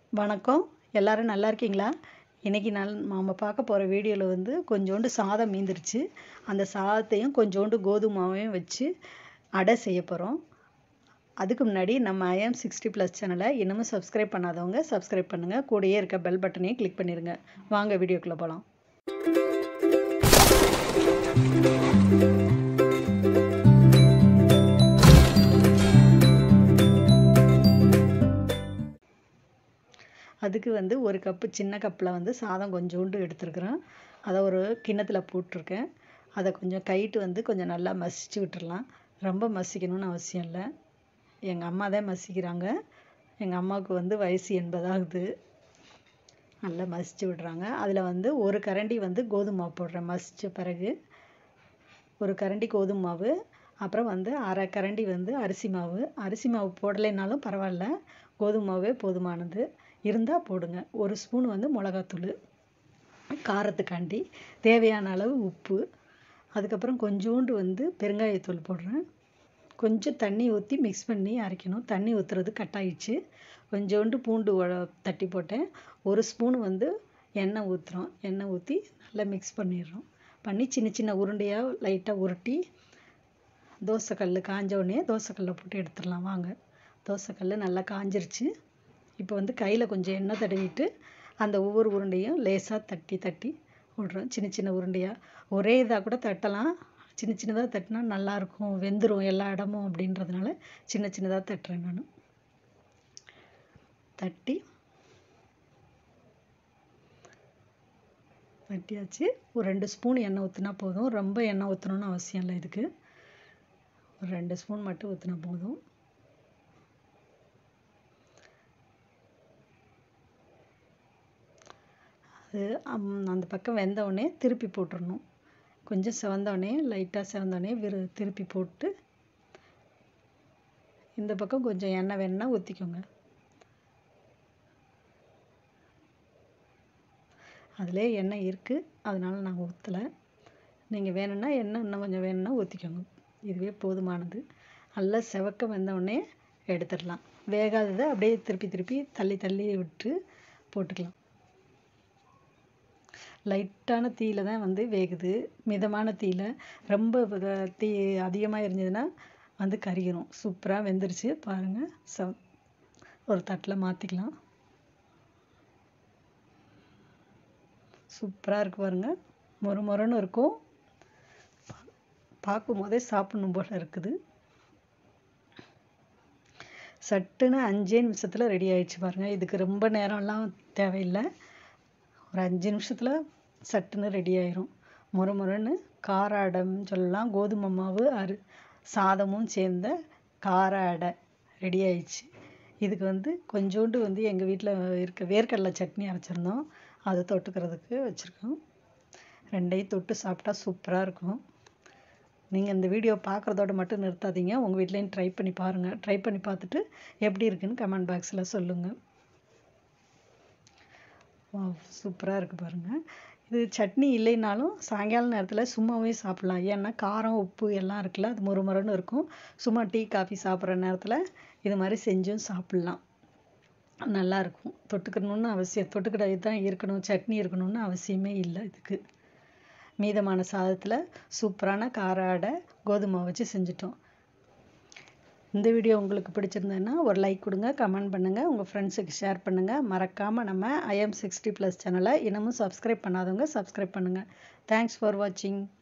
வணக்கம் எல்லாரும் நல்லா இருக்கீங்களா இன்னைக்கு நான் நாம் பார்க்க போகிற வீடியோவில் வந்து கொஞ்சோண்டு சாதம் மீந்துருச்சு அந்த சாதத்தையும் கொஞ்சோண்டு கோதுமை மாவையும் வச்சு அடை செய்ய போகிறோம் அதுக்கு முன்னாடி நம்ம ஐஎம் சிக்ஸ்டி ப்ளஸ் சேனலை இன்னமும் சப்ஸ்கிரைப் பண்ணாதவங்க சப்ஸ்கிரைப் பண்ணுங்கள் கூடயே இருக்க பெல் பட்டனையும் கிளிக் பண்ணிடுங்க வாங்க வீடியோக்குள்ளே போகலாம் அதுக்கு வந்து ஒரு கப்பு சின்ன கப்பில் வந்து சாதம் கொஞ்சோண்டு எடுத்துருக்குறேன் அதை ஒரு கிண்ணத்தில் போட்டிருக்கேன் அதை கொஞ்சம் கைட்டு வந்து கொஞ்சம் நல்லா மசிச்சு விட்டுறலாம் ரொம்ப மசிக்கணும்னு அவசியம் இல்லை எங்கள் அம்மா தான் மசிக்கிறாங்க எங்கள் அம்மாவுக்கு வந்து வயசு எண்பதாகுது நல்லா மசிச்சு விடுறாங்க அதில் வந்து ஒரு கரண்டி வந்து கோதுமை மாவு போடுறேன் மசித்த பிறகு ஒரு கரண்டி கோதுமை மாவு அப்புறம் வந்து அரை கரண்டி வந்து அரிசி மாவு அரிசி மாவு போடலைனாலும் பரவாயில்ல கோதுமை மாவே போதுமானது இருந்தால் போடுங்க ஒரு ஸ்பூன் வந்து மிளகாத்தூள் காரத்துக்காண்டி தேவையான அளவு உப்பு அதுக்கப்புறம் கொஞ்சோண்டு வந்து பெருங்காயத்தூள் போடுறேன் கொஞ்சம் தண்ணி ஊற்றி மிக்ஸ் பண்ணி அரைக்கணும் தண்ணி ஊற்றுறது கட்டாயிடுச்சு கொஞ்சோண்டு பூண்டு தட்டி போட்டேன் ஒரு ஸ்பூன் வந்து எண்ணெய் ஊற்றுறோம் எண்ணெய் ஊற்றி நல்லா மிக்ஸ் பண்ணிடுறோம் பண்ணி சின்ன சின்ன உருண்டையாக லைட்டாக உருட்டி தோசைக்கல் காஞ்ச உடனே தோசைக்கல்ல போட்டு எடுத்துடலாம் வாங்க தோசைக்கல் நல்லா காஞ்சிருச்சு இப்போ வந்து கையில் கொஞ்சம் எண்ணெய் தடவிட்டு அந்த ஒவ்வொரு உருண்டையும் லேசாக தட்டி தட்டி விட்றோம் சின்ன சின்ன உருண்டையாக ஒரே இதாக கூட தட்டலாம் சின்ன சின்னதாக தட்டினா நல்லாயிருக்கும் வெந்துடும் எல்லா இடமும் அப்படின்றதுனால சின்ன சின்னதாக தட்டுறேன் நான் தட்டி தட்டியாச்சு ஒரு ரெண்டு ஸ்பூன் எண்ணெய் ஊற்றினா போதும் ரொம்ப எண்ணெய் ஊற்றணும்னு அவசியம் இல்லை இதுக்கு ஒரு ரெண்டு ஸ்பூன் மட்டும் ஊற்றினா போதும் அது அந்த பக்கம் வெந்தவுடனே திருப்பி போட்டுடணும் கொஞ்சம் செவந்தோடனே லைட்டாக செவந்தோடனே விரு திருப்பி போட்டு இந்த பக்கம் கொஞ்சம் எண்ணெய் வேணுன்னா ஊற்றிக்கோங்க அதிலே எண்ணெய் இருக்குது அதனால் நான் ஊற்றலை நீங்கள் வேணும்னா எண்ணெய் இன்னும் கொஞ்சம் வேணும்னா ஊற்றிக்கோங்க இதுவே போதுமானது நல்லா செவக்க வெந்தவுடனே எடுத்துடலாம் வேகாததை அப்படியே திருப்பி திருப்பி தள்ளி தள்ளி விட்டு போட்டுக்கலாம் லைட்டான தீயில தான் வந்து வேகுது மிதமான தீயில ரொம்ப தீ அதிகமாக இருந்ததுன்னா வந்து கருகிரும் சூப்பராக வெந்துருச்சு பாருங்கள் ச ஒரு தட்டில் மாற்றிக்கலாம் சூப்பராக இருக்குது பாருங்கள் மொறு மொறுன்னு இருக்கும் பார்க்கும் போதே சாப்பிடணும் போல் இருக்குது சட்டுன்னு அஞ்சே நிமிஷத்தில் ரெடி ஆயிடுச்சு பாருங்கள் இதுக்கு ரொம்ப நேரம்லாம் தேவையில்லை ஒரு அஞ்சு நிமிஷத்தில் சட்டுன்னு ரெடி ஆயிரும் முறை முறைன்னு கார அடைன்னு சொல்லலாம் கோதுமை மாவு அரு சாதமும் சேர்ந்த கார அடை ரெடி ஆயிடுச்சு இதுக்கு வந்து கொஞ்சோண்டு வந்து எங்கள் வீட்டில் இருக்க வேர்க்கடலை சட்னி அரைச்சிருந்தோம் அதை தொட்டுக்கிறதுக்கு வச்சுருக்கோம் ரெண்டையும் தொட்டு சாப்பிட்டா சூப்பராக இருக்கும் நீங்கள் இந்த வீடியோ பார்க்குறதோட மட்டும் நிறுத்தாதீங்க உங்கள் வீட்லேயும் ட்ரை பண்ணி பாருங்கள் ட்ரை பண்ணி பார்த்துட்டு எப்படி இருக்குன்னு கமெண்ட் பாக்ஸில் சொல்லுங்கள் வா சூப்பராக இருக்குது பாருங்கள் இது சட்னி இல்லைனாலும் சாயங்கால நேரத்தில் சும்மாவே சாப்பிட்லாம் ஏன்னா காரம் உப்பு எல்லாம் இருக்குல்ல அது மொறு மொறுன்னு இருக்கும் சும்மா டீ காஃபி சாப்பிட்ற நேரத்தில் இது மாதிரி செஞ்சும் சாப்பிட்லாம் நல்லாயிருக்கும் தொட்டுக்கணும்னு அவசியம் தொட்டுக்கிட தான் இருக்கணும் சட்னி இருக்கணும்னு அவசியமே இல்லை இதுக்கு மீதமான சாதத்தில் சூப்பரான கார அடை கோதுமை வச்சு செஞ்சிட்டோம் இந்த வீடியோ உங்களுக்கு பிடிச்சிருந்ததுன்னா ஒரு லைக் கொடுங்க கமெண்ட் பண்ணுங்கள் உங்கள் ஃப்ரெண்ட்ஸுக்கு ஷேர் பண்ணுங்கள் மறக்காமல் நம்ம ஐஎம் சிக்ஸ்டி ப்ளஸ் சேனலை இன்னமும் சப்ஸ்கிரைப் பண்ணாதவங்க சப்ஸ்கிரைப் பண்ணுங்கள் தேங்க்ஸ் ஃபார் வாட்சிங்